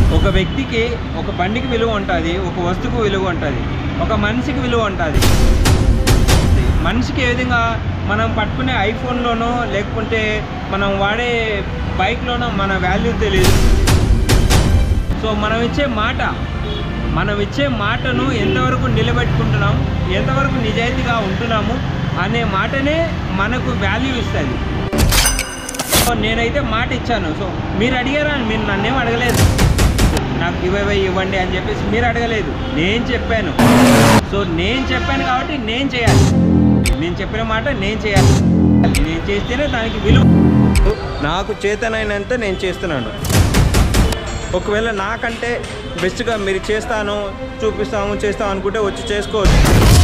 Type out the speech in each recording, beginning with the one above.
ఒక వ్యక్తికి ఒక బండికి విలువ ఉంటుంది ఒక వస్తువుకు విలువ ఉంటుంది ఒక మనిషికి విలువ ఉంటుంది మనిషికి ఏ విధంగా మనం పట్టుకునే ఐఫోన్లోనో లేకుంటే మనం వాడే బైక్లోనో మన వాల్యూ తెలియదు సో మనం ఇచ్చే మాట మనం ఇచ్చే మాటను ఎంతవరకు నిలబెట్టుకుంటున్నాం ఎంతవరకు నిజాయితీగా ఉంటున్నాము అనే మాటనే మనకు వాల్యూ ఇస్తుంది సో నేనైతే మాట ఇచ్చాను సో మీరు అడిగారా మీరు నన్నేం అడగలేదు నాకు ఇవ్వవే ఇవ్వండి అని చెప్పేసి మీరు అడగలేదు నేను చెప్పాను సో నేను చెప్పాను కాబట్టి నేను చేయాలి నేను చెప్పిన మాట నేను చేయాలి నేను చేస్తేనే దానికి విలువ నాకు చేతనైనంత నేను చేస్తున్నాను ఒకవేళ నాకంటే బెస్ట్గా మీరు చేస్తాను చూపిస్తాము చేస్తాం అనుకుంటే వచ్చి చేసుకోవచ్చు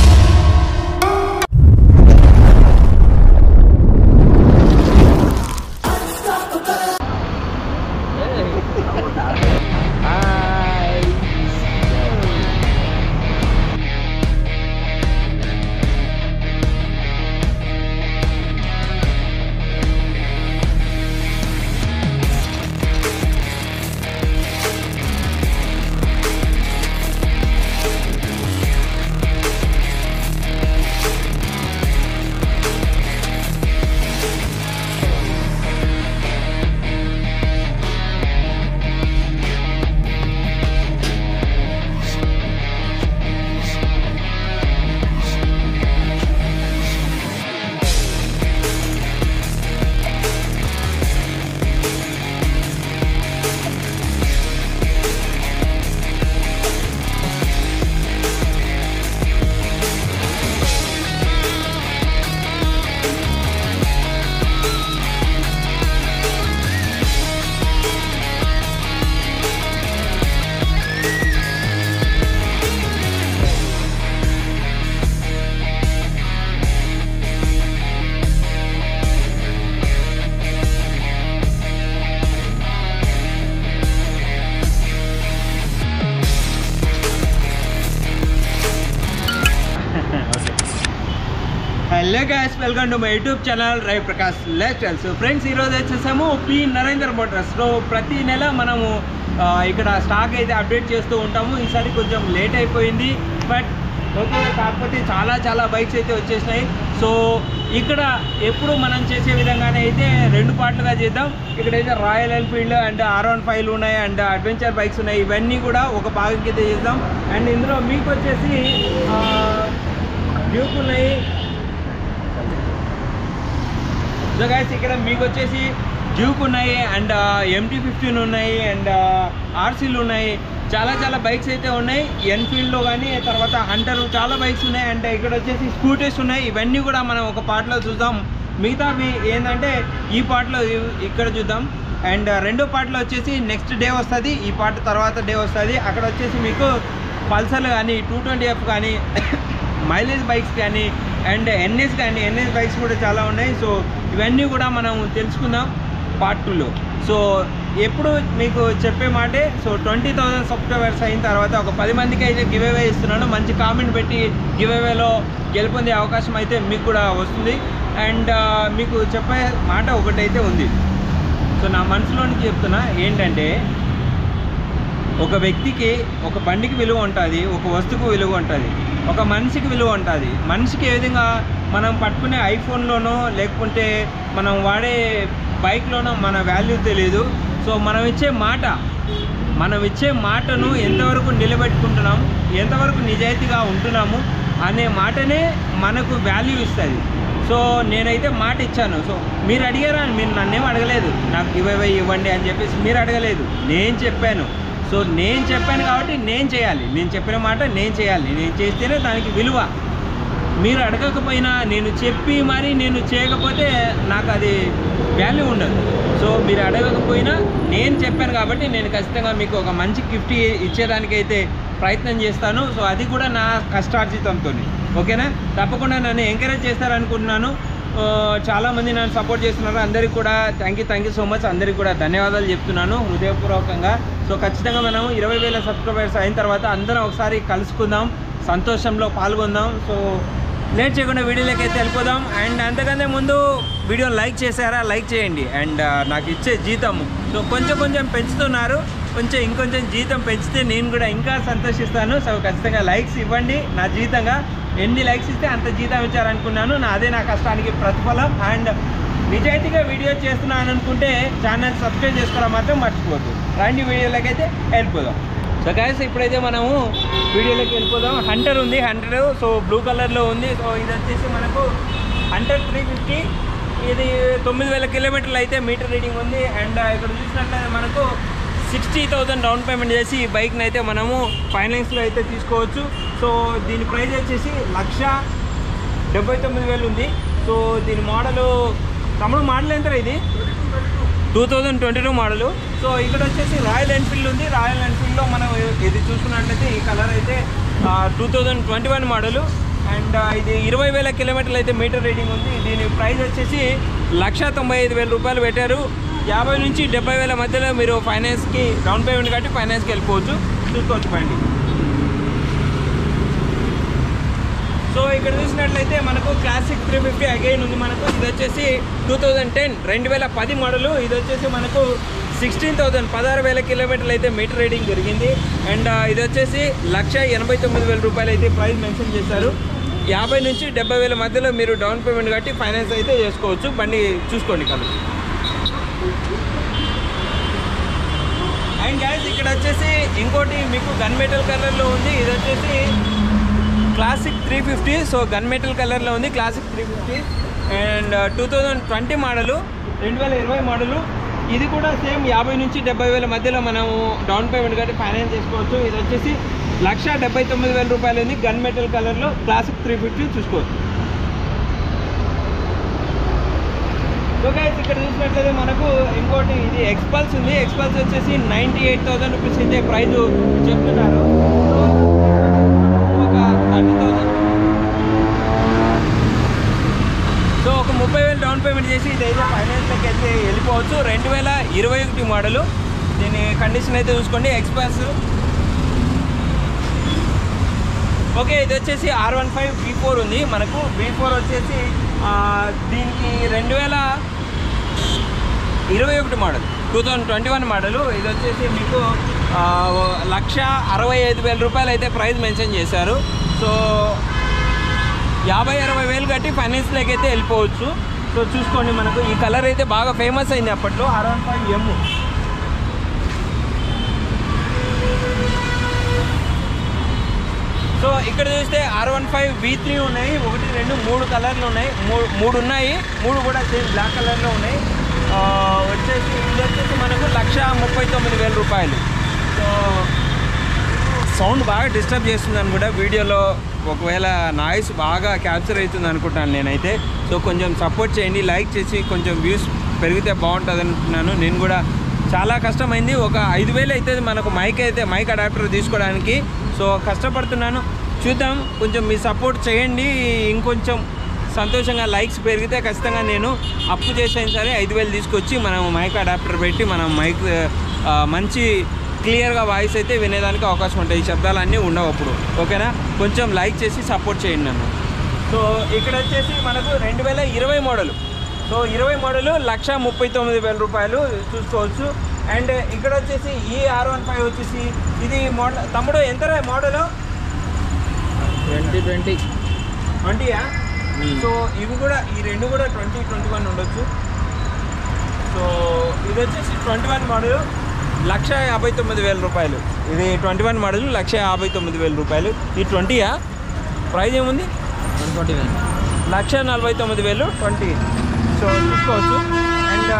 hello guys welcome to my YouTube channel Rai Prakash lifestyle so friends ఈరోజు వచ్చేసాము పి నరేందర్ మోటార్స్ సో ప్రతి నెల మనము ఆ, ఇక్కడ స్టాక్ అయితే అప్డేట్ చేస్తూ ఉంటాము ఈసారి కొంచెం లేట్ అయిపోయింది బట్ ఓకే కాకపోతే చాలా చాలా బైక్స్ అయితే వచ్చేసినాయి సో ఇక్కడ ఎప్పుడు మనం చేసే విధంగానే అయితే రెండు పార్ట్లుగా చేద్దాం ఇక్కడైతే Royal Enfield and R one five ఉన్నాయి అండ్ అడ్వెంచర్ బైక్స్ ఉన్నాయి ఇవన్నీ కూడా ఒక భాగం కింద చేద్దాం అండ్ ఇందులో మీకు వచ్చేసి డ్యూక్ ఉన్నాయి సో గైస్ ఇక్కడ మీకు వచ్చేసి డ్యూక్ ఉన్నాయి అండ్ ఎంటీ ఫిఫ్టీన్ ఉన్నాయి అండ్ ఆర్సీలు ఉన్నాయి చాలా చాలా బైక్స్ అయితే ఉన్నాయి ఎన్ఫీల్డ్లో కానీ తర్వాత హంటర్ చాలా బైక్స్ ఉన్నాయి అండ్ ఇక్కడ వచ్చేసి స్కూటర్స్ ఉన్నాయి ఇవన్నీ కూడా మనం ఒక పార్ట్లో చూద్దాం మిగతావి ఏంటంటే ఈ పార్ట్లో ఇక్కడ చూద్దాం అండ్ రెండో పార్ట్లో వచ్చేసి నెక్స్ట్ డే వస్తుంది ఈ పార్ట్ తర్వాత డే వస్తుంది అక్కడ వచ్చేసి మీకు పల్సర్ కానీ టూ ట్వంటీ ఎఫ్ కానీ మైలేజ్ బైక్స్ కానీ అండ్ ఎన్ఎస్ కానీ ఎన్ఎస్ బైక్స్ కూడా చాలా ఉన్నాయి సో ఇవన్నీ కూడా మనం తెలుసుకుందాం పార్ట్ టూలో సో ఎప్పుడు మీకు చెప్పే మాటే సో ట్వంటీ థౌజండ్ సబ్స్క్రైబర్స్ అయిన తర్వాత ఒక పది మందికి అయితే గివ్ అవే ఇస్తున్నాను మంచి కామెంట్ పెట్టి గివ్ అవేలో గెలుపొందే అవకాశం అయితే మీకు కూడా వస్తుంది అండ్ మీకు చెప్పే మాట ఒకటైతే ఉంది సో నా మనసులోనికి చెప్తున్నా ఏంటంటే ఒక వ్యక్తికి ఒక బండికి విలువ ఉంటుంది ఒక వస్తువుకు విలువ ఉంటుంది ఒక మనిషికి విలువ ఉంటుంది మనిషికి ఏ విధంగా మనం పట్టుకునే ఐఫోన్లోనో లేకుంటే మనం వాడే బైక్లోనో మన వాల్యూ తెలియదు సో మనం ఇచ్చే మాట మనం ఇచ్చే మాటను ఎంతవరకు నిలబెట్టుకుంటున్నాం ఎంతవరకు నిజాయితీగా ఉంటున్నాము అనే మాటనే మనకు వాల్యూ ఇస్తుంది సో నేనైతే మాట ఇచ్చాను సో మీరు అడిగారా మీరు నన్నేం అడగలేదు నాకు ఇవ్వవే ఇవ్వండి అని చెప్పేసి మీరు అడగలేదు నేను చెప్పాను సో నేను చెప్పాను కాబట్టి నేను చేయాలి నేను చెప్పిన మాట నేను చేయాలి నేను చేస్తేనే దానికి విలువ మీరు అడగకపోయినా నేను చెప్పి మరి నేను చేయకపోతే నాకు అది వాల్యూ ఉండదు సో మీరు అడగకపోయినా నేను చెప్పాను కాబట్టి నేను ఖచ్చితంగా మీకు ఒక మంచి గిఫ్ట్ ఇచ్చేదానికైతే ప్రయత్నం చేస్తాను సో అది కూడా నా కష్టార్జితంతో ఓకేనా తప్పకుండా నన్ను ఎంకరేజ్ చేస్తారనుకుంటున్నాను ఆ, చాలామంది నన్ను సపోర్ట్ చేస్తున్నారు అందరికీ కూడా thank you thank you so much అందరికీ కూడా ధన్యవాదాలు చెప్తున్నాను హృదయపూర్వకంగా సో ఖచ్చితంగా మనం ఇరవై వేల సబ్స్క్రైబర్స్ అయిన తర్వాత అందరం ఒకసారి కలుసుకుందాం సంతోషంలో పాల్గొందాం సో లేట్ చేయకుండా వీడియోలోకి అయితే వెళ్ళిపోదాం అండ్ అంతకంటే ముందు వీడియో లైక్ చేశారా లైక్ చేయండి అండ్ నాకు ఇచ్చే జీతం సో కొంచెం కొంచెం పెంచుతున్నారు కొంచెం ఇంకొంచెం జీతం పెంచితే నేను కూడా ఇంకా సంతోషిస్తాను సో ఖచ్చితంగా లైక్స్ ఇవ్వండి నా జీతంగా ఎన్ని లైక్స్ ఇస్తే అంత జీతం ఇచ్చారనుకున్నాను నా అదే నా కష్టానికి ప్రతిఫలం అండ్ నిజాయితీగా వీడియో చేస్తున్నాను అనుకుంటే ఛానల్ సబ్స్క్రైబ్ చేసుకోవడం మాత్రం మర్చిపోద్దు రండి వీడియోలోకి అయితే వెళ్ళిపోదాం సో గాయస్ ఇప్పుడైతే మనము వీడియోలోకి వెళ్ళిపోదాం హంటర్ ఉంది హంటర్ సో బ్లూ కలర్లో ఉంది సో ఇది వచ్చేసి మనకు హంటర్ త్రీ ఫిఫ్టీ ఇది తొమ్మిది వేల కిలోమీటర్లు అయితే మీటర్ రీడింగ్ ఉంది అండ్ ఇక్కడ చూసినట్లయితే మనకు సిక్స్టీ థౌజండ్ డౌన్ పేమెంట్ చేసి ఈ బైక్ని అయితే మనము ఫైనాన్స్లో అయితే తీసుకోవచ్చు సో దీని ప్రైస్ వచ్చేసి లక్ష డెబ్బై తొమ్మిది వేలు ఉంది సో దీని మోడలు తమ్ముడు మోడల్ ఎంత ఇది two thousand twenty two model so ఇక్కడ వచ్చేసి రాయల్ ఎన్ఫీల్డ్ ఉంది రాయల్ ఎన్ఫీల్డ్లో మనం ఇది చూసుకున్నట్లయితే ఈ కలర్ అయితే two thousand twenty one model and ఇది ఇరవై వేల కిలోమీటర్లు అయితే మీటర్ రీడింగ్ ఉంది దీని ప్రైస్ వచ్చేసి లక్ష తొంభై ఐదు వేల రూపాయలు పెట్టారు యాభై నుంచి డెబ్బై వేల మధ్యలో మీరు ఫైనాన్స్కి డౌన్ పేమెంట్ కట్టి ఫైనాన్స్కి వెళ్ళిపోవచ్చు చూసుకోవచ్చు బండి సో ఇక్కడ చూసినట్లయితే మనకు క్లాసిక్ త్రీ ఫిఫ్టీ అగైన్ ఉంది మనకు ఇది వచ్చేసి టూ థౌజండ్ టెన్ రెండు వేల పది మోడలు ఇది వచ్చేసి మనకు సిక్స్టీన్ థౌజండ్ పదహారు వేల కిలోమీటర్లు అయితే మీటర్ రీడింగ్ జరిగింది అండ్ ఇది వచ్చేసి లక్ష ఎనభై తొమ్మిది వేల రూపాయలు అయితే ప్రైస్ మెన్షన్ చేశారు యాభై నుంచి డెబ్బై వేల మధ్యలో మీరు డౌన్ పేమెంట్ కట్టి ఫైనాన్స్ అయితే చేసుకోవచ్చు బండి చూసుకోండి కదా అండ్ గ్యాస్ ఇక్కడ వచ్చేసి ఇంకోటి మీకు గన్ మెటల్ కలర్లో ఉంది ఇది వచ్చేసి Classic three fifty so gun metal కలర్లో ఉంది Classic three fifty and two thousand twenty model రెండు వేల ఇరవై మోడలు ఇది కూడా సేమ్ యాభై నుంచి డెబ్బై వేల మధ్యలో మనము డౌన్ పేమెంట్ కట్టి ఫైనాన్స్ చేసుకోవచ్చు ఇది వచ్చేసి లక్ష డెబ్బై తొమ్మిది వేల రూపాయలు ఉంది గన్ మెటల్ కలర్లో క్లాసిక్ త్రీ ఫిఫ్టీ చూసుకోవచ్చు సో గైస్ ఇక్కడ చూసినట్లయితే మనకు ఇంకోటి ఇది ఎక్స్పల్స్ ఉంది ఎక్స్పల్స్ వచ్చేసి నైంటీ ఎయిట్ థౌసండ్ రూపీస్ అయితే ప్రైస్ చెప్తున్నారు సో ఒక థర్టీ థౌసండ్ సో ఒక ముప్పై వేలు డౌన్ పేమెంట్ చేసి ఇదైతే ఫైనాన్స్లోకి అయితే వెళ్ళిపోవచ్చు రెండు వేల ఇరవై ఒకటి మోడలు దీని కండిషన్ అయితే చూసుకోండి ఎక్స్ప్రెస్ ఓకే ఇది వచ్చేసి R one five B four ఉంది మనకు బీ ఫోర్ వచ్చేసి ఆ, దీనికి రెండు వేల ఇరవై ఒకటి model two thousand twenty one model ఇది వచ్చేసి మీకు ఆ, లక్ష అరవై ఐదు వేల రూపాయలు అయితే ప్రైస్ మెన్షన్ చేశారు సో యాభై అరవై వేలు కట్టి ఫైనాన్స్లోకి అయితే వెళ్ళిపోవచ్చు సో చూసుకోండి మనకు ఈ కలర్ అయితే బాగా ఫేమస్ అయింది అప్పట్లో R one five M so ఇక్కడ చూస్తే R one five V three ఉన్నాయి ఒకటి రెండు మూడు కలర్లు ఉన్నాయి మూడు మూడు ఉన్నాయి మూడు కూడా సేమ్ బ్లాక్ కలర్లో ఉన్నాయి ఆ, వచ్చేసి ఇది వచ్చేసి మనకు లక్ష ముప్పై తొమ్మిది వేల రూపాయలు సో సౌండ్ బాగా డిస్టర్బ్ చేస్తుంది అనుకుంటా వీడియోలో ఒకవేళ నాయిస్ బాగా క్యాప్చర్ అవుతుంది అనుకుంటాను నేనైతే సో కొంచెం సపోర్ట్ చేయండి లైక్ చేసి కొంచెం వ్యూస్ పెరిగితే బాగుంటుంది అనుకుంటున్నాను నేను కూడా చాలా కష్టమైంది ఒక ఐదు వేలు అవుతుంది మనకు మైక్ అయితే మైక్ అడాప్టర్ తీసుకోవడానికి సో కష్టపడుతున్నాను చూద్దాం కొంచెం మీ సపోర్ట్ చేయండి ఇంకొంచెం సంతోషంగా లైక్స్ పెరిగితే ఖచ్చితంగా నేను అప్పు చేసైనా సరే ఐదు వేలు తీసుకొచ్చి మనం మైక్ అడాప్టర్ పెట్టి మనం మైక్ ఆ, మంచి క్లియర్గా వాయిస్ అయితే వినేదానికి అవకాశం ఉంటుంది ఈ శబ్దాలన్నీ ఉండవు అప్పుడు ఓకేనా కొంచెం లైక్ చేసి సపోర్ట్ చేయండి నన్ను సో ఇక్కడ వచ్చేసి మనకు రెండు వేల ఇరవై మోడలు సో ఇరవై మోడలు లక్ష ముప్పై తొమ్మిది వేల రూపాయలు చూసుకోవచ్చు అండ్ ఇక్కడ వచ్చేసి ఈ ఆర్ వన్ ఫైవ్ వచ్చేసి ఇది మోడల్ తమ్ముడు ఎంత మోడలు ట్వంటీ ట్వంటీ ట్వంటీయా సో ఇవి కూడా ఈ రెండు కూడా ట్వంటీ ట్వంటీ వన్ ఉండొచ్చు సో ఇది వచ్చేసి ట్వంటీ వన్ మోడల్ లక్ష యాభై తొమ్మిది వేల రూపాయలు ఇది ట్వంటీ వన్ మోడల్ లక్ష యాభై తొమ్మిది వేల రూపాయలు ఇది ట్వంటీయా ప్రైస్ ఏముంది వన్ ట్వంటీ వన్ లక్ష నలభై తొమ్మిది వేలు ట్వంటీ సో చూసుకోవచ్చు అండ్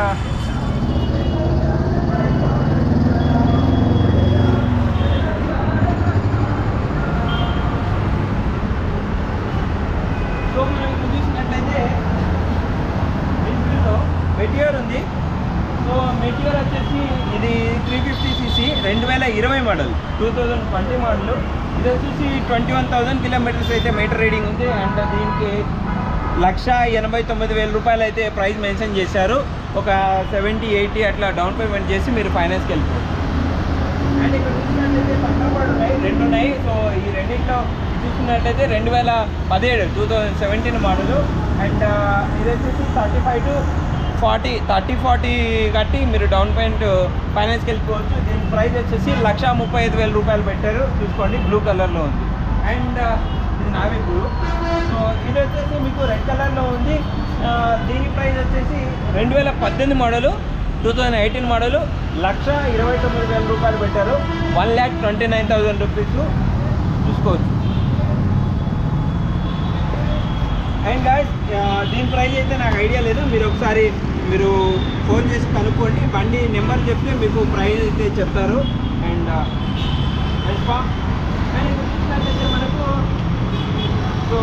సో మనం ఇప్పుడు చూసినట్లయితే దీంట్లో మెటియర్ ఉంది సో మెటియర్ వచ్చేసి ఇది త్రీ ఫిఫ్టీ సీసీ రెండు వేల ఇరవై model two thousand twenty model ఇది వచ్చేసి ట్వంటీ వన్ థౌజండ్ కిలోమీటర్స్ అయితే మీటర్ రీడింగ్ ఉంది అండ్ దీనికి లక్ష ఎనభై తొమ్మిది వేల రూపాయలు అయితే ప్రైస్ మెన్షన్ చేశారు ఒక సెవెంటీ ఎయిటీ అట్లా డౌన్ పేమెంట్ చేసి మీరు ఫైనాన్స్కి వెళ్ళిపోవచ్చు అండ్ ఇక్కడ చూసినట్లయితే థండర్బర్డ్ ఉన్నాయి రెండు ఉన్నాయి సో ఈ రెండింటిలో ఇది చూసినట్లయితే రెండు వేల పదిహేడు two thousand seventeen model and ఇది వచ్చేసి thirty five to forty thirty forty కట్టి మీరు డౌన్ పేమెంట్ ఫైనాన్స్కి వెళ్ళిపోవచ్చు దీని ప్రైస్ వచ్చేసి లక్ష ముప్పై ఐదు వేల రూపాయలు పెట్టారు చూసుకోండి బ్లూ కలర్లో ఉంది అండ్ ఇది నావీ బ్లూ సో ఇది వచ్చేసి మీకు రెడ్ కలర్లో ఉంది ఆ, దీని ప్రైస్ వచ్చేసి రెండు వేల పద్దెనిమిది model two thousand eighteen model లక్ష ఇరవై తొమ్మిది వేల రూపాయలు పెట్టారు one lakh twenty nine thousand rupees చూసుకోవచ్చు అండ్ గాయస్ దీని ప్రైస్ అయితే నాకు ఐడియా లేదు మీరు ఒకసారి మీరు ఫోన్ చేసి కనుక్కోండి బండి నెంబర్ చెప్తే మీకు ప్రైస్ అయితే చెప్తారు అండ్ వెస్పా అండ్ ఇప్పుడు చూసినట్లయితే మనకు సో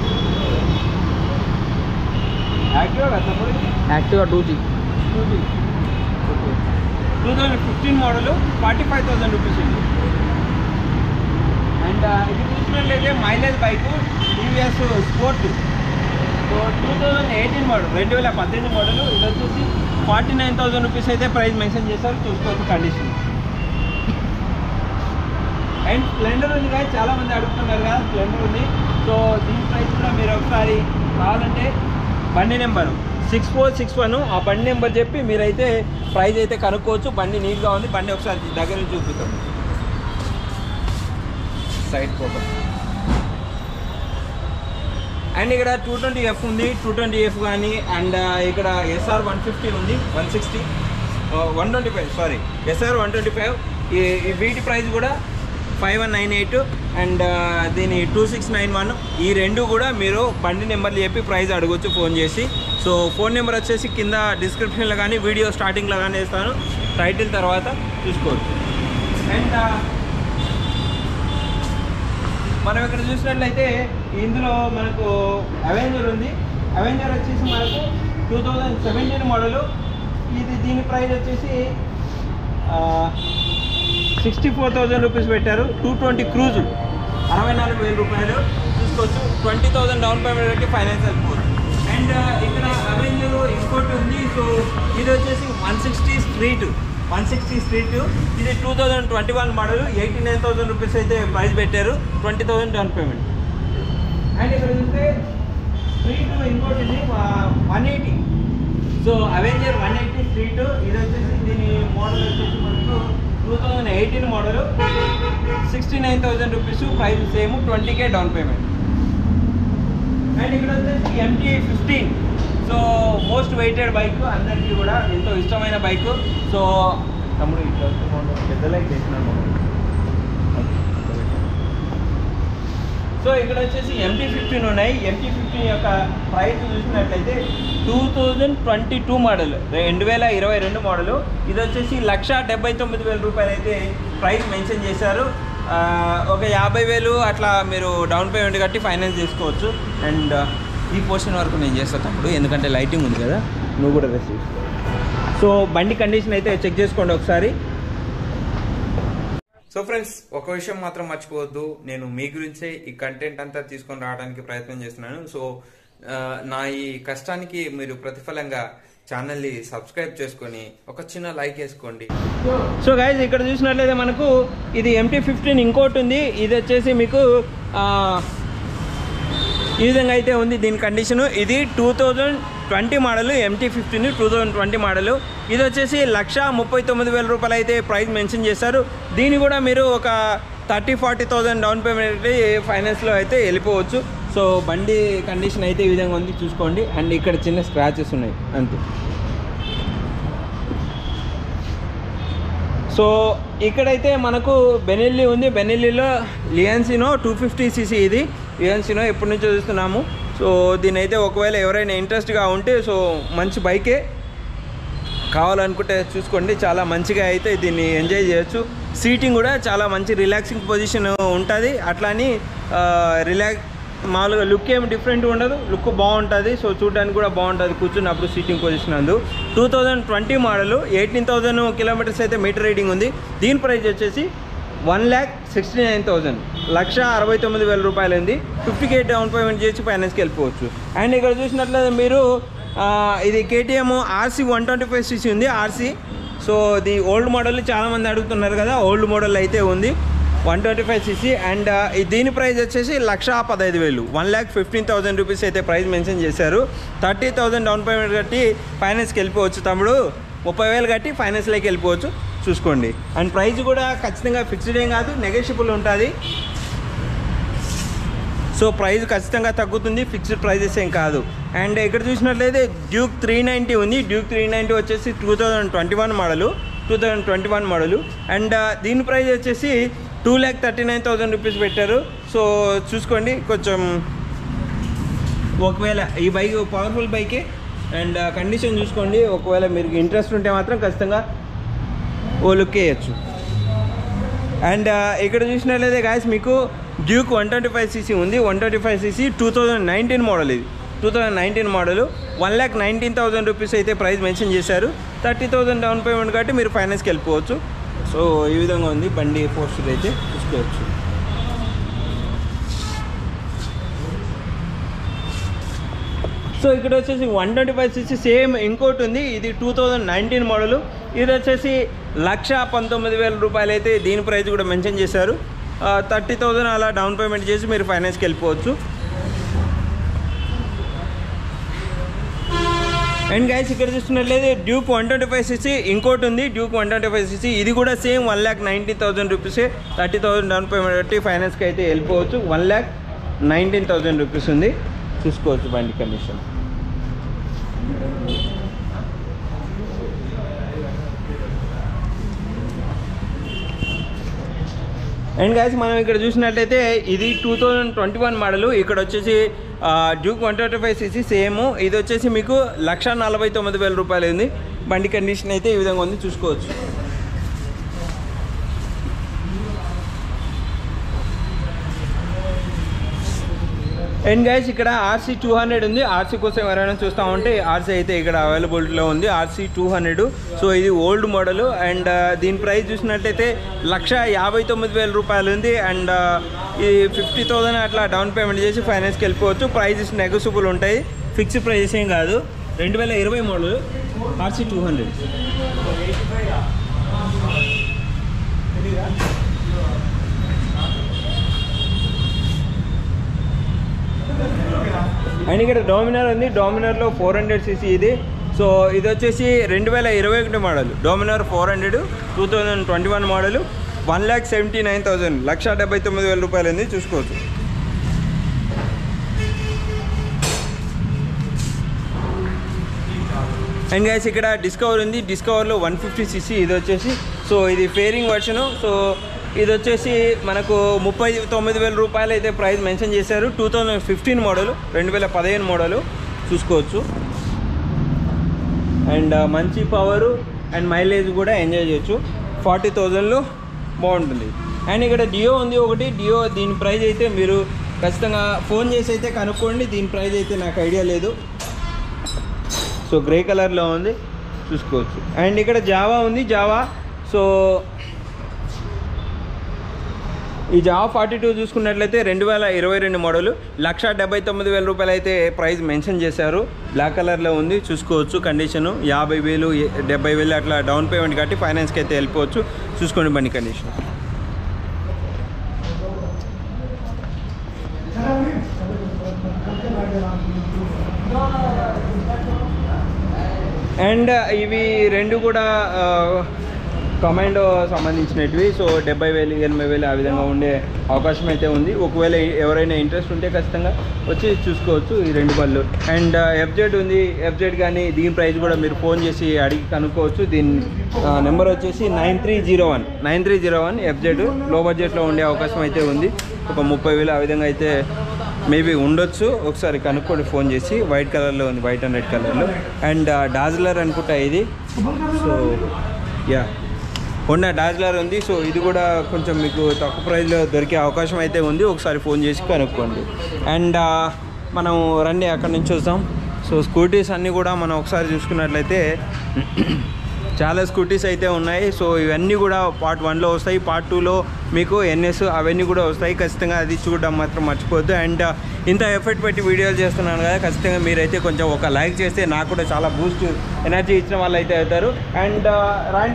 యాక్టివా కదా తమ్ముడు ఇది? Activa two G two thousand fifteen model forty five thousand rupees ఉంది అండ్ ఇది చూసినట్లయితే mileage bike TVS Sport so two thousand eighteen model రెండు వేల పద్దెనిమిది మోడల్ ఇది వచ్చేసి ఫార్టీ నైన్ థౌసండ్ రూపీస్ అయితే ప్రైస్ మెన్షన్ చేశారు చూసుకోవచ్చు కండిషన్ అండ్ స్ప్లెండర్ ఉంది కానీ చాలా మంది అడుగుతున్నారు కదా స్ప్లెండర్ ఉంది సో దీని ప్రైస్ కూడా మీరు ఒకసారి కావాలంటే బండి number six four six one ఆ బండి నెంబర్ చెప్పి మీరైతే ప్రైస్ అయితే కనుక్కోవచ్చు బండి నీట్గా ఉంది బండి ఒకసారి దగ్గర నుంచి చూపిస్తాం సైడ్ ఫోటో అండ్ ఇక్కడ టూ ట్వంటీ ఎఫ్ ఉంది టూ ట్వంటీ ఎఫ్ కానీ అండ్ ఇక్కడ ఎస్ఆర్ వన్ ఫిఫ్టీ ఉంది one sixty one twenty five sorry SR one twenty five ఈ వీటి ప్రైస్ కూడా five one nine eight and దీని టూ సిక్స్ నైన్ వన్ ఈ రెండు కూడా మీరు బండి నెంబర్లు చెప్పి ప్రైస్ అడగొచ్చు ఫోన్ చేసి సో ఫోన్ నెంబర్ వచ్చేసి కింద డిస్క్రిప్షన్లో కానీ వీడియో స్టార్టింగ్లో కానీ వేస్తాను టైటిల్ తర్వాత చూసుకోవచ్చు అండ్ మనం ఇక్కడ చూసినట్లయితే ఇందులో మనకు అవెంజర్ ఉంది అవెంజర్ వచ్చేసి మనకు టూ థౌజండ్ సెవెంటీన్ మోడలు ఇది దీని ప్రైస్ వచ్చేసి సిక్స్టీ ఫోర్ థౌజండ్ రూపీస్ పెట్టారు టూ ట్వంటీ క్రూజు అరవై నాలుగు వేల రూపాయలు చూసుకోవచ్చు ట్వంటీ థౌసండ్ డౌన్ పేమెంట్ పెట్టి ఫైనాన్స్ వెళ్ళిపోవచ్చు అండ్ ఇక్కడ అవెంజర్ ఇంకోటి ఉంది సో ఇది వచ్చేసి one sixty street one sixty street ఇది two thousand twenty one model eighty nine thousand rupees అయితే ప్రైస్ పెట్టారు twenty thousand down payment and ఇక్కడ చూస్తే స్ట్రీట్ ఇంకోటి ఇది one eighty so Avenger one eighty street ఇది వచ్చేసి దీని మోడల్ వచ్చేసి మనకు two thousand eighteen model sixty nine thousand rupees price same twenty K down payment and ఇక్కడ వచ్చేసి MT fifteen so most waited bike అందరికీ కూడా ఎంతో ఇష్టమైన బైక్ సో తమ్ముడు ఇట్లా వస్తే బాగుంటుంది. పెద్ద లైట్ చేసినాను సో ఇక్కడ వచ్చేసి ఎంటీ ఫిఫ్టీన్ ఉన్నాయి ఎంటీ ఫిఫ్టీన్ యొక్క ప్రైస్ చూసినట్లయితే two thousand twenty two model రెండు వేల ఇరవై రెండు మోడల్ ఇది వచ్చేసి లక్ష డెబ్బై తొమ్మిది వేల రూపాయలు అయితే ప్రైస్ మెన్షన్ చేశారు ఆ, ఒక యాభై వేలు అట్లా మీరు డౌన్ పేమెంట్ కట్టి ఫైనాన్స్ చేసుకోవచ్చు అండ్ ఈ పోర్షన్ వరకు నేను చేస్తా తమ్ముడు ఎందుకంటే లైటింగ్ ఉంది కదా నువ్వు కూడా రెస్ట్ తీసుకో సో బండి కండిషన్ అయితే చెక్ చేసుకోండి ఒకసారి సో ఫ్రెండ్స్ ఒక విషయం మాత్రం మర్చిపోవద్దు నేను మీ గురించే ఈ కంటెంట్ అంతా తీసుకొని రావడానికి ప్రయత్నం చేస్తున్నాను సో ఆ, నా ఈ కష్టానికి మీరు ప్రతిఫలంగా ఛానల్ని సబ్స్క్రైబ్ చేసుకొని ఒక చిన్న లైక్ వేసుకోండి సో గైజ్ ఇక్కడ చూసినట్లయితే మనకు ఇది ఎంటీ ఫిఫ్టీన్ ఇంకోటి ఉంది ఇది వచ్చేసి మీకు ఆ, ఈ విధంగా అయితే ఉంది దీని కండిషన్ ఇది two thousand twenty model MT fifteen two thousand twenty model ఇది వచ్చేసి లక్ష ముప్పై తొమ్మిది వేల రూపాయలు అయితే ప్రైస్ మెన్షన్ చేశారు దీన్ని కూడా మీరు ఒక thirty forty thousand down payment ఫైనాన్స్లో అయితే వెళ్ళిపోవచ్చు సో బండి కండిషన్ అయితే ఈ విధంగా ఉంది చూసుకోండి అండ్ ఇక్కడ చిన్న స్క్రాచెస్ ఉన్నాయి అంతే సో ఇక్కడైతే మనకు బెనెల్లి ఉంది బెనెల్లిలో లియన్సినో టూ ఫిఫ్టీ సీసీ ఇది లియన్సినో ఎప్పటి నుంచో చూస్తున్నాము సో దీని అయితే ఒకవేళ ఎవరైనా ఇంట్రెస్ట్గా ఉంటే సో మంచి బైకే కావాలనుకుంటే చూసుకోండి చాలా మంచిగా అయితే దీన్ని ఎంజాయ్ చేయొచ్చు సీటింగ్ కూడా చాలా మంచి రిలాక్సింగ్ పొజిషన్ ఉంటుంది అట్లా అని రిలాక్స్ మామూలుగా లుక్ ఏం డిఫరెంట్ ఉండదు లుక్ బాగుంటుంది సో చూడడానికి కూడా బాగుంటుంది కూర్చున్నప్పుడు సీటింగ్ పొజిషన్ అందు two thousand twenty model eighteen thousand kilometres అయితే మీటర్ రీడింగ్ ఉంది దీని ప్రైస్ వచ్చేసి one lakh sixty nine thousand లక్ష అరవై తొమ్మిది వేల రూపాయలు ఉంది ఫిఫ్టీ కే డౌన్ పేమెంట్ చేసి ఫైనాన్స్కి వెళ్ళిపోవచ్చు అండ్ ఇక్కడ చూసినట్లయితే మీరు ఆ, ఇది KTM RC one twenty five CC ఉంది ఆర్సీ సో ఇది ఓల్డ్ మోడల్ చాలామంది అడుగుతున్నారు కదా ఓల్డ్ మోడల్ అయితే ఉంది one twenty five CC and దీని ప్రైస్ వచ్చేసి లక్ష పదహైదు వేలు one lakh fifteen thousand rupees అయితే ప్రైస్ మెన్షన్ చేశారు థర్టీ థౌసండ్ డౌన్ పేమెంట్ కట్టి ఫైనాన్స్కి వెళ్ళిపోవచ్చు తమ్ముడు ముప్పై వేలు కట్టి ఫైనాన్స్లోకి వెళ్ళిపోవచ్చు చూసుకోండి అండ్ ప్రైస్ కూడా ఖచ్చితంగా ఫిక్స్డ్ ఏం కాదు నెగోషియబుల్ ఉంటుంది సో ప్రైస్ ఖచ్చితంగా తగ్గుతుంది ఫిక్స్డ్ ప్రైజెస్ ఏం కాదు అండ్ ఇక్కడ చూసినట్లయితే డ్యూక్ త్రీ నైంటీ ఉంది డ్యూక్ త్రీ నైంటీ వచ్చేసి two thousand twenty one model two thousand twenty one model and దీని ప్రైస్ వచ్చేసి two lakh thirty nine thousand rupees పెట్టారు సో చూసుకోండి కొంచెం ఒకవేళ ఈ బైక్ పవర్ఫుల్ బైకే అండ్ కండిషన్ చూసుకోండి ఒకవేళ మీరు ఇంట్రెస్ట్ ఉంటే మాత్రం ఖచ్చితంగా ఓ లుక్ వేయచ్చు అండ్ ఇక్కడ చూసినట్లయితే గాయస్ మీకు Duke one twenty five CC ఉంది one twenty five CC two thousand nineteen model ఇది two thousand nineteen model one lakh nineteen thousand rupees అయితే ప్రైస్ మెన్షన్ చేశారు థర్టీ థౌసండ్ డౌన్ పేమెంట్ కాబట్టి మీరు ఫైనాన్స్కి వెళ్ళిపోవచ్చు సో ఈ విధంగా ఉంది బండి పోస్టర్ అయితే చూసుకోవచ్చు సో ఇక్కడ వచ్చేసి one twenty five CC same ఇంకోటి ఉంది ఇది టూ థౌజండ్ నైన్టీన్ మోడల్ ఇది వచ్చేసి లక్ష పంతొమ్మిది వేల రూపాయలు అయితే దీని ప్రైస్ కూడా మెన్షన్ చేశారు థర్టీ థౌజండ్ అలా డౌన్ పేమెంట్ చేసి మీరు ఫైనాన్స్కి వెళ్ళిపోవచ్చు అండ్ గైస్ ఇక్కడ చూస్తున్నట్లయితే Duke one twenty five CC ఇంకోటి ఉంది Duke one twenty five CC ఇది కూడా same one lakh nineteen thousand రూపీసే థర్టీ థౌసండ్ డౌన్ పేమెంట్ కట్టి ఫైనాన్స్కి అయితే వెళ్ళిపోవచ్చు one lakh nineteen thousand rupees ఉంది చూసుకోవచ్చు బండి కండిషన్ అండ్ గాయస్ మనం ఇక్కడ చూసినట్లయితే ఇది two thousand twenty one model ఇక్కడ వచ్చేసి Duke one twenty five CC same ఇది వచ్చేసి మీకు లక్ష నలభై తొమ్మిది వేల రూపాయలు ఉంది బండి కండిషన్ అయితే ఈ విధంగా ఉంది చూసుకోవచ్చు అండ్ గైస్ ఇక్కడ ఆర్సీ టూ హండ్రెడ్ ఉంది ఆర్సీ కోసం ఎవరైనా చూస్తా ఉంటే ఆర్సీ అయితే ఇక్కడ అవైలబిలిటీలో ఉంది ఆర్సీ టూ హండ్రెడ్ సో ఇది ఓల్డ్ మోడల్ అండ్ దీని ప్రైస్ చూసినట్లయితే లక్ష యాభై తొమ్మిది వేల రూపాయలు ఉంది అండ్ ఈ ఫిఫ్టీ థౌసండ్ అట్లా డౌన్ పేమెంట్ చేసి ఫైనాన్స్కి వెళ్ళిపోవచ్చు ప్రైజెస్ నెగోసిబుల్ ఉంటాయి ఫిక్స్డ్ ప్రైజెస్ ఏం కాదు రెండు వేల ఇరవై model RC two hundred and ఇక్కడ డామినార్ ఉంది డామినార్లో ఫోర్ హండ్రెడ్ సీసీ ఇది సో ఇది వచ్చేసి రెండు వేల ఇరవై ఒకటి model Dominar four hundred two thousand twenty one model one lakh seventy nine thousand లక్ష డెబ్బై తొమ్మిది వేల రూపాయలు ఉంది చూసుకోవచ్చు అండ్ గైస్ ఇక్కడ డిస్కవర్ ఉంది డిస్కవర్లో వన్ ఫిఫ్టీ సీసీ ఇది వచ్చేసి సో ఇది ఫేరింగ్ వర్షను సో ఇది వచ్చేసి మనకు ముప్పై తొమ్మిది వేల రూపాయలు అయితే ప్రైస్ మెన్షన్ చేశారు టూ థౌజండ్ ఫిఫ్టీన్ మోడల్ రెండు వేల పదిహేను మోడల్ చూసుకోవచ్చు అండ్ మంచి పవరు అండ్ మైలేజ్ కూడా ఎంజాయ్ చేయొచ్చు ఫార్టీ థౌజండ్లో బాగుంటుంది అండ్ ఇక్కడ డియో ఉంది ఒకటి డియో దీని ప్రైస్ అయితే మీరు ఖచ్చితంగా ఫోన్ చేసి అయితే కనుక్కోండి దీని ప్రైస్ అయితే నాకు ఐడియా లేదు సో గ్రే కలర్లో ఉంది చూసుకోవచ్చు అండ్ ఇక్కడ జావా ఉంది జావా సో ఈ జావా ఫార్టీ టూ చూసుకున్నట్లయితే రెండు వేల ఇరవై రెండు మోడల్ లక్ష డెబ్బై తొమ్మిది వేల రూపాయలు అయితే ప్రైస్ మెన్షన్ చేశారు బ్లాక్ కలర్లో ఉంది చూసుకోవచ్చు కండిషను యాభై వేలు ఎ- డెబ్బై వేలు అట్లా డౌన్ పేమెంట్ కట్టి ఫైనాన్స్కి అయితే వెళ్ళిపోవచ్చు చూసుకోండి బండి కండిషన్ అండ్ ఇవి రెండు కూడా కమాండో సంబంధించినటివి సో డెబ్బై వేలు ఎనభై వేలు ఆ విధంగా ఉండే అవకాశం అయితే ఉంది ఒకవేళ ఎవరైనా ఇంట్రెస్ట్ ఉంటే ఖచ్చితంగా వచ్చి చూసుకోవచ్చు ఈ రెండు బళ్ళు అండ్ ఎఫ్జెడ్ ఉంది ఎఫ్జెడ్ కానీ దీని ప్రైస్ కూడా మీరు ఫోన్ చేసి అడిగి కనుక్కోవచ్చు దీని నెంబర్ వచ్చేసి nine three zero one nine three zero one FZ లో బడ్జెట్లో ఉండే అవకాశం అయితే ఉంది ఒక ముప్పై వేలు ఆ విధంగా అయితే మేబీ ఉండొచ్చు ఒకసారి కనుక్కోండి ఫోన్ చేసి వైట్ కలర్లో ఉంది వైట్ అండ్ రెడ్ కలర్లో అండ్ డాజ్లర్ అనుకుంటా ఇది సో యా హోండా డాజ్లర్ ఉంది సో ఇది కూడా కొంచెం మీకు తక్కువ ప్రైస్లో దొరికే అవకాశం అయితే ఉంది ఒకసారి ఫోన్ చేసి కనుక్కోండి అండ్ మనం రండి అక్కడి నుంచి వస్తాం సో స్కూటీస్ అన్నీ కూడా మనం ఒకసారి చూసుకున్నట్లయితే చాలా స్కూటీస్ అయితే ఉన్నాయి సో ఇవన్నీ కూడా పార్ట్ వన్లో వస్తాయి పార్ట్ టూలో మీకు ఎన్ఎస్ అవన్నీ కూడా వస్తాయి ఖచ్చితంగా అది చూడడం మాత్రం మర్చిపోద్దు అండ్ ఇంత ఎఫర్ట్ పెట్టి వీడియోలు చేస్తున్నాను కదా ఖచ్చితంగా మీరైతే కొంచెం ఒక లైక్ చేస్తే నాకు కూడా చాలా బూస్ట్ ఎనర్జీ ఇచ్చిన వాళ్ళు అయితే అవుతారు అండ్ రాండి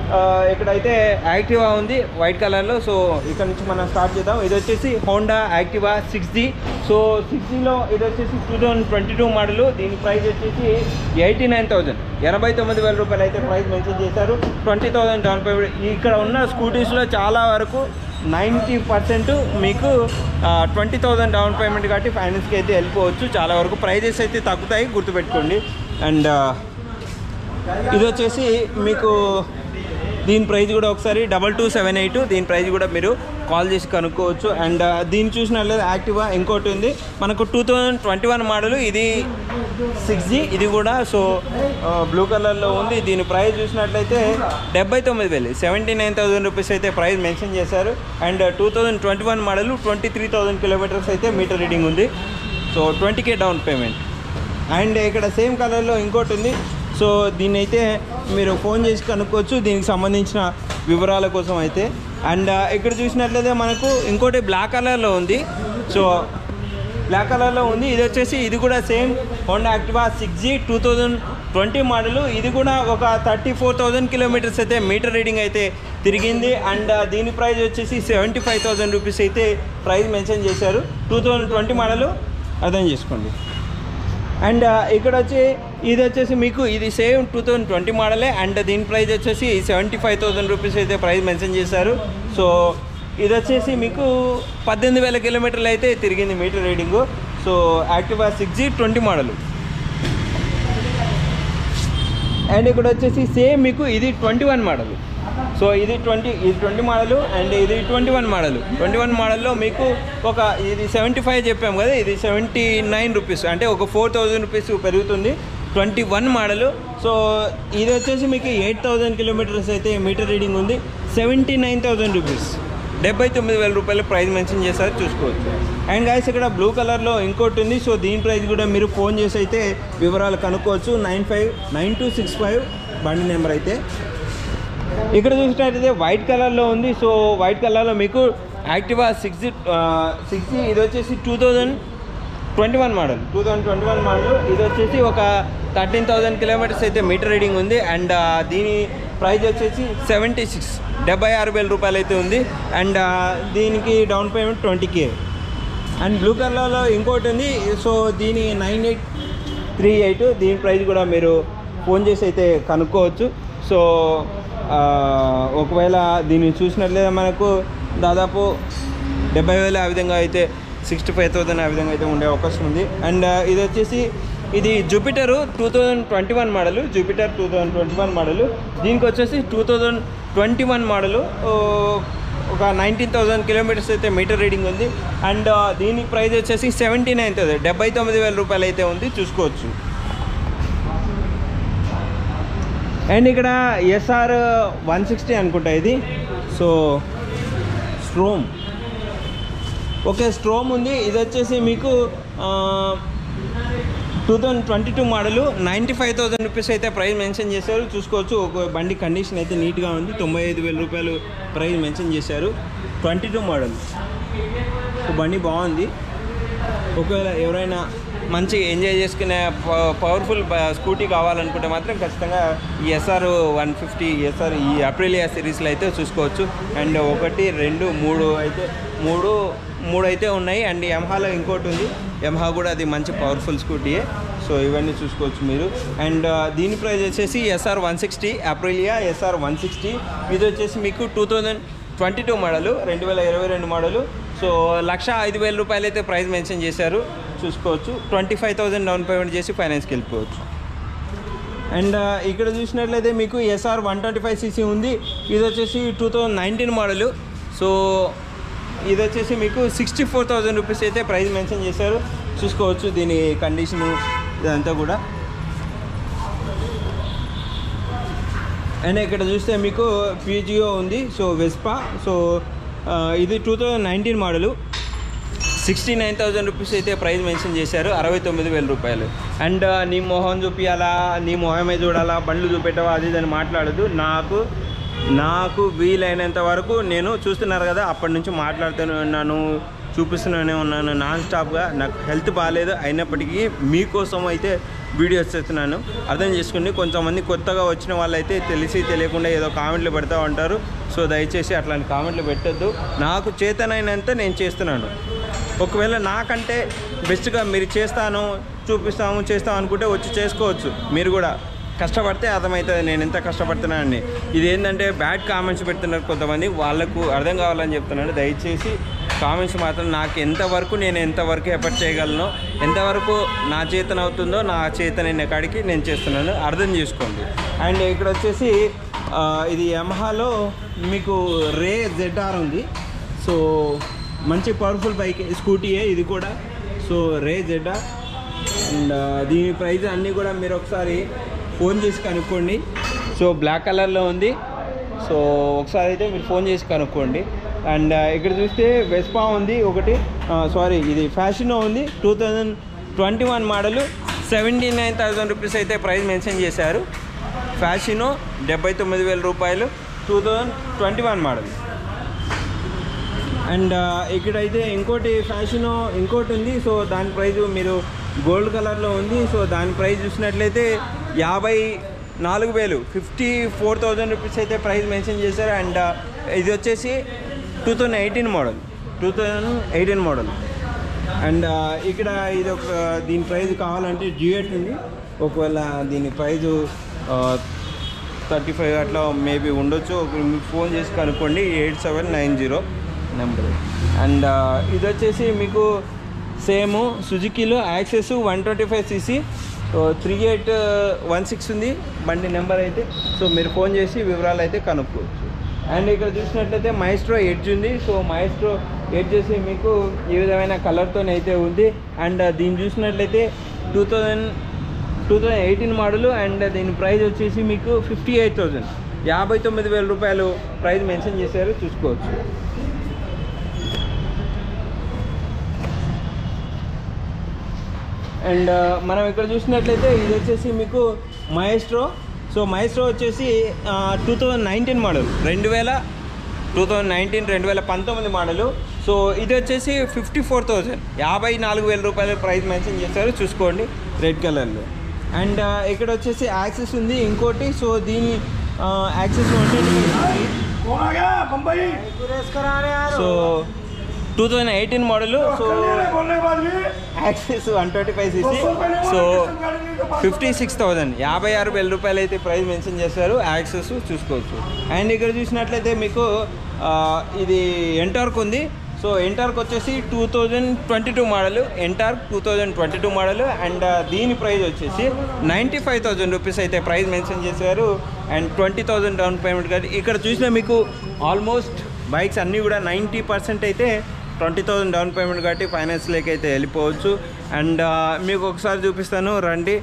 ఆ, ఇక్కడైతే యాక్టివా ఉంది వైట్ కలర్లో సో ఇక్కడ నుంచి మనం స్టార్ట్ చేద్దాం ఇది వచ్చేసి Honda Activa six G so six జీలో ఇది వచ్చేసి two thousand twenty two model దీని ప్రైస్ వచ్చేసి ఎయిటీ నైన్ థౌజండ్ ఎనభై తొమ్మిది వేల రూపాయలు అయితే ప్రైస్ మెన్షన్ చేశారు ట్వంటీ థౌజండ్ డౌన్ పేమెంట్ ఇక్కడ ఉన్న స్కూటీస్లో చాలా వరకు నైంటీ పర్సెంట్ మీకు ట్వంటీ థౌజండ్ డౌన్ పేమెంట్ కాబట్టి ఫైనాన్స్కి అయితే వెళ్ళిపోవచ్చు చాలా వరకు ప్రైజెస్ అయితే తగ్గుతాయి గుర్తుపెట్టుకోండి అండ్ ఇది వచ్చేసి మీకు దీని ప్రైస్ కూడా ఒకసారి డబల్ టూ సెవెన్ ఎయిట్ దీని ప్రైస్ కూడా మీరు కాల్ చేసి కనుక్కోవచ్చు అండ్ దీన్ని చూసినట్లయితే యాక్టివా ఇంకోటి ఉంది మనకు two thousand twenty one model ఇది సిక్స్ జీ ఇది కూడా సో బ్లూ కలర్లో ఉంది దీని ప్రైస్ చూసినట్లయితే డెబ్బై తొమ్మిది వేలు సెవెంటీ నైన్ థౌసండ్ రూపీస్ అయితే ప్రైస్ మెన్షన్ చేశారు and two thousand twenty one model twenty three thousand kilometres అయితే మీటర్ రీడింగ్ ఉంది so twenty K down payment and ఇక్కడ సేమ్ కలర్లో ఇంకోటి ఉంది సో దీన్ని అయితే మీరు ఫోన్ చేసి కనుక్కోవచ్చు దీనికి సంబంధించిన వివరాల కోసం అయితే అండ్ ఇక్కడ చూసినట్లయితే మనకు ఇంకోటి బ్లాక్ కలర్లో ఉంది సో బ్లాక్ కలర్లో ఉంది ఇది వచ్చేసి ఇది కూడా same Honda Activa six G two thousand twenty model ఇది కూడా ఒక థర్టీ ఫోర్ థౌజండ్ కిలోమీటర్స్ అయితే మీటర్ రీడింగ్ అయితే తిరిగింది అండ్ దీని ప్రైస్ వచ్చేసి సెవెంటీ ఫైవ్ థౌజండ్ రూపీస్ అయితే ప్రైస్ మెన్షన్ చేశారు టూ థౌజండ్ ట్వంటీ మోడల్ అర్థం చేసుకోండి అండ్ ఇక్కడ వచ్చి ఇది వచ్చేసి మీకు ఇది సేమ్ టూ థౌజండ్ ట్వంటీ మోడలే అండ్ దీని ప్రైస్ వచ్చేసి సెవెంటీ ఫైవ్ థౌసండ్ రూపీస్ అయితే ప్రైస్ మెన్షన్ చేశారు సో ఇది వచ్చేసి మీకు పద్దెనిమిది వేల కిలోమీటర్లు అయితే తిరిగింది meter reading so Activa six G twenty model and ఇక్కడ వచ్చేసి సేమ్ మీకు ఇది ట్వంటీ వన్ మోడల్ సో ఇది ట్వంటీ ఇది ట్వంటీ మోడల్ అండ్ ఇది twenty one model twenty one మోడల్లో మీకు ఒక ఇది సెవెంటీ ఫైవ్ చెప్పాము కదా ఇది సెవెంటీ నైన్ రూపీస్ అంటే ఒక ఫోర్ థౌజండ్ రూపీస్ పెరుగుతుంది ట్వంటీ వన్ మోడల్ సో ఇది వచ్చేసి మీకు ఎయిట్ థౌజండ్ కిలోమీటర్స్ అయితే మీటర్ రీడింగ్ ఉంది సెవెంటీ నైన్ థౌజండ్ రూపీస్ డెబ్బై తొమ్మిది వేల రూపాయల ప్రైస్ మెన్షన్ చేశారు చూసుకోవచ్చు అండ్ గాయస్ ఇక్కడ బ్లూ కలర్లో ఇంకోటి ఉంది సో దీని ప్రైస్ కూడా మీరు ఫోన్ చేసి అయితే వివరాలు కనుక్కోవచ్చు nine five nine two six five బండి నెంబర్ అయితే ఇక్కడ చూసినట్టయితే వైట్ కలర్లో ఉంది సో వైట్ కలర్లో మీకు యాక్టివా సిక్స్ సిక్స్ ఇది వచ్చేసి two thousand twenty one model two thousand twenty one model ఇది వచ్చేసి ఒక థర్టీన్ థౌజండ్ కిలోమీటర్స్ అయితే మీటర్ రీడింగ్ ఉంది అండ్ దీని ప్రైస్ వచ్చేసి సెవెంటీ సిక్స్ డెబ్బై ఆరు వేల రూపాయలు అయితే ఉంది అండ్ దీనికి down payment twenty K and blue కలర్లో ఇంకోటి ఉంది సో దీని నైన్ ఎయిట్ త్రీ ఎయిట్ దీని ప్రైస్ కూడా మీరు ఫోన్ చేసి అయితే కనుక్కోవచ్చు సో ఆ, ఒకవేళ దీన్ని చూసినట్లయితే మనకు దాదాపు డెబ్బై వేలు ఆ విధంగా అయితే సిక్స్టీ ఫైవ్ థౌసండ్ ఆ విధంగా అయితే ఉండే అవకాశం ఉంది అండ్ ఇది వచ్చేసి ఇది Jupiter two thousand twenty one model Jupiter two thousand twenty one model దీనికి వచ్చేసి two thousand twenty one model ఒక నైన్టీన్ థౌసండ్ కిలోమీటర్స్ అయితే మీటర్ రీడింగ్ ఉంది అండ్ దీని ప్రైస్ వచ్చేసి సెవెంటీ నైన్ థౌసండ్ డెబ్బై తొమ్మిది వేల రూపాయలు అయితే ఉంది చూసుకోవచ్చు అండ్ ఇక్కడ ఎస్ఆర్ వన్ సిక్స్టీ అనుకుంటా ఇది సో స్ట్రోమ్ ఓకే స్ట్రోమ్ ఉంది ఇది వచ్చేసి మీకు two thousand twenty two model ninety five thousand rupees అయితే ప్రైస్ మెన్షన్ చేశారు చూసుకోవచ్చు ఒక బండి కండిషన్ అయితే నీట్గా ఉంది తొంభై ఐదు వేల రూపాయలు ప్రైస్ మెన్షన్ చేశారు ట్వంటీ టూ మోడల్ సో బండి బాగుంది ఒకవేళ ఎవరైనా మంచి ఎంజాయ్ చేసుకునే పవర్ఫుల్ స్కూటీ కావాలనుకుంటే మాత్రం ఖచ్చితంగా ఈ ఎస్ఆర్ వన్ ఫిఫ్టీ ఎస్ఆర్ ఈ అప్రిలియా సిరీస్లో అయితే చూసుకోవచ్చు అండ్ ఒకటి రెండు మూడు అయితే మూడు మూడు అయితే ఉన్నాయి అండ్ యమహాలో ఇంకోటి ఉంది యమహా కూడా అది మంచి పవర్ఫుల్ స్కూటీయే సో ఇవన్నీ చూసుకోవచ్చు మీరు అండ్ దీని ప్రైస్ వచ్చేసి SR one sixty Aprilia SR one sixty ఇది వచ్చేసి మీకు two thousand twenty two model రెండు వేల ఇరవై రెండు మోడలు సో లక్ష ఐదు వేల రూపాయలు అయితే ప్రైస్ మెన్షన్ చేశారు చూసుకోవచ్చు twenty five thousand down payment చేసి ఫైనాన్స్కి వెళ్ళిపోవచ్చు అండ్ ఇక్కడ చూసినట్లయితే మీకు SR one twenty five CC ఉంది ఇది వచ్చేసి two thousand nineteen model so ఇది వచ్చేసి మీకు సిక్స్టీ ఫోర్ థౌజండ్ రూపీస్ అయితే ప్రైస్ మెన్షన్ చేశారు చూసుకోవచ్చు దీని కండిషను ఇదంతా కూడా అండ్ ఇక్కడ చూస్తే మీకు పీజియో ఉంది సో వెస్పా సో ఆ, ఇది two thousand nineteen model sixty nine thousand rupees అయితే ప్రైస్ మెన్షన్ చేశారు అరవై తొమ్మిది వేల రూపాయలు అండ్ నీ మొహం చూపించాలా నీ మొహమే చూడాలా బండ్లు చూపెట్టవా అది ఇది అని మాట్లాడదు నాకు నాకు వీలైనంత వరకు నేను చూస్తున్నారు కదా అప్పటి నుంచి మాట్లాడుతూనే ఉన్నాను చూపిస్తూనే ఉన్నాను నాన్ స్టాప్గా నాకు హెల్త్ బాగాలేదు అయినప్పటికీ మీకోసం అయితే వీడియోస్ చేస్తున్నాను అర్థం చేసుకోండి కొంతమంది కొత్తగా వచ్చిన వాళ్ళైతే తెలిసి తెలియకుండా ఏదో కామెంట్లు పెడతా ఉంటారు సో దయచేసి అట్లాంటి కామెంట్లు పెట్టొద్దు నాకు చేతనైనంత నేను చేస్తున్నాను ఒకవేళ నాకంటే బెస్ట్గా మీరు చేస్తాను చూపిస్తాము చేస్తాం అనుకుంటే వచ్చి చేసుకోవచ్చు మీరు కూడా కష్టపడితే అర్థమవుతుంది నేను ఎంత కష్టపడుతున్నానని ఇది ఏంటంటే బ్యాడ్ కామెంట్స్ పెడుతున్నారు కొంతమంది వాళ్ళకు అర్థం కావాలని చెప్తున్నాను దయచేసి కామెంట్స్ మాత్రం నాకు ఎంతవరకు నేను ఎంతవరకు ఎఫర్ట్ చేయగలను ఎంతవరకు నా చేతన అవుతుందో నా చేతనైన కాడికి నేను చేస్తున్నాను అర్థం చేసుకోండి అండ్ ఇక్కడ వచ్చేసి ఆ, ఇది యమహాలో మీకు రే జెడ్ఆర్ ఉంది సో మంచి పవర్ఫుల్ బైక్ స్కూటీయే ఇది కూడా సో రే జెడ్ఆర్ అండ్ దీని ప్రైస్ అన్నీ కూడా మీరు ఒకసారి ఫోన్ చేసి కనుక్కోండి సో బ్లాక్ కలర్లో ఉంది సో ఒకసారి అయితే మీరు ఫోన్ చేసి కనుక్కోండి అండ్ ఇక్కడ చూస్తే వెస్పా ఉంది ఒకటి సారీ ఇది ఫ్యాషనో ఉంది two thousand twenty one model seventy nine thousand rupees అయితే ప్రైస్ మెన్షన్ చేశారు ఫ్యాషనో డెబ్బై తొమ్మిది వేల రూపాయలు two thousand twenty one model and ఇక్కడైతే ఇంకోటి ఫ్యాషన్ ఇంకోటి ఉంది సో దాని ప్రైస్ మీరు గోల్డ్ కలర్లో ఉంది సో దాని ప్రైస్ చూసినట్లయితే యాభై నాలుగు వేలు ఫిఫ్టీ ఫోర్ థౌజండ్ రూపీస్ అయితే ప్రైస్ మెన్షన్ చేశారు అండ్ ఇది వచ్చేసి two thousand eighteen model two thousand eighteen model and ఇక్కడ ఇది ఒక దీని ప్రైస్ కావాలంటే జియెట్ ఉంది ఒకవేళ దీని ప్రైజు థర్టీ ఫైవ్ అట్లా మేబీ ఉండొచ్చు ఒక మీకు ఫోన్ చేసి కనుక్కోండి eight seven nine zero number and ఇది వచ్చేసి మీకు సేమ్ సుజుకీలో Access one twenty five CC three eight one six ఉంది బండి నెంబర్ అయితే సో మీరు ఫోన్ చేసి వివరాలు అయితే కనుక్కోవచ్చు అండ్ ఇక్కడ చూసినట్లయితే మైస్ట్రో ఎడ్జ్ ఉంది సో మైస్ట్రో ఎడ్జ్ చేసి మీకు ఈ విధమైన కలర్తో అయితే ఉంది అండ్ దీన్ని చూసినట్లయితే two thousand two thousand eighteen model and దీని ప్రైస్ వచ్చేసి మీకు ఫిఫ్టీ ఎయిట్ థౌజండ్ యాభై తొమ్మిది వేల రూపాయలు ప్రైస్ మెన్షన్ చేశారు చూసుకోవచ్చు అండ్ మనం ఇక్కడ చూసినట్లయితే ఇది వచ్చేసి మీకు మహేస్ట్రో సో మహేస్ట్రో వచ్చేసి టూ థౌజండ్ నైన్టీన్ మోడల్ రెండు వేల టూ థౌజండ్ నైన్టీన్ రెండు వేల పంతొమ్మిది మోడలు సో ఇది వచ్చేసి ఫిఫ్టీ ఫోర్ థౌజండ్ యాభై నాలుగు వేల రూపాయల ప్రైస్ మెన్షన్ చేశారు చూసుకోండి రెడ్ కలర్లో అండ్ ఇక్కడ వచ్చేసి యాక్సెస్ ఉంది ఇంకోటి సో దీని యాక్సెస్ कौन आ गया Bombay so two thousand eighteen model so बोलने के बाद भी Access one twenty five CC so fifty six thousand యాభై ఆరు వేల రూపాయలు అయితే ప్రైస్ మెన్షన్ చేశారు యాక్సెస్ చూసుకోవచ్చు అండ్ ఇక్కడ చూసినట్లయితే మీకు ఆ, ఇది ఎంటార్క్ ఉంది సో ఎంటార్క్ వచ్చేసి two thousand twenty two model NTorq two thousand twenty two model and దీని ప్రైస్ వచ్చేసి నైంటీ ఫైవ్ థౌజండ్ రూపీస్ అయితే ప్రైస్ మెన్షన్ చేశారు and twenty thousand down payment కానీ ఇక్కడ చూసిన మీకు ఆల్మోస్ట్ బైక్స్ అన్నీ కూడా నైంటీ పర్సెంట్ అయితే ట్వంటీ థౌజండ్ డౌన్ పేమెంట్ కట్టి ఫైనాన్స్లోకి అయితే వెళ్ళిపోవచ్చు అండ్ మీకు ఒకసారి చూపిస్తాను రండి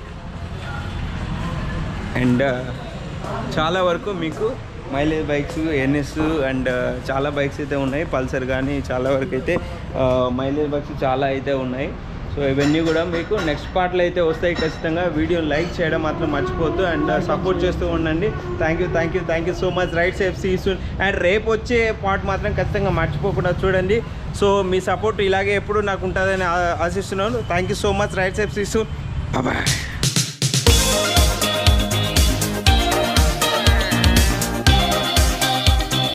అండ్ చాలా వరకు మీకు మైలేజ్ బైక్స్ ఎన్ఎస్ అండ్ చాలా బైక్స్ అయితే ఉన్నాయి పల్సర్ కానీ చాలా వరకు అయితే మైలేజ్ బైక్స్ చాలా అయితే ఉన్నాయి సో ఇవన్నీ కూడా మీకు నెక్స్ట్ పార్ట్లో అయితే వస్తాయి ఖచ్చితంగా వీడియో లైక్ చేయడం మాత్రం మర్చిపోద్దు అండ్ సపోర్ట్ చేస్తూ ఉండండి thank you thank you thank you so much ride safe see soon and రేపు వచ్చే పార్ట్ మాత్రం ఖచ్చితంగా మర్చిపోకుండా చూడండి సో మీ సపోర్ట్ ఇలాగే ఎప్పుడు నాకు ఉంటుందని ఆ- ఆశిస్తున్నాను thank you so much ride safe see soon bye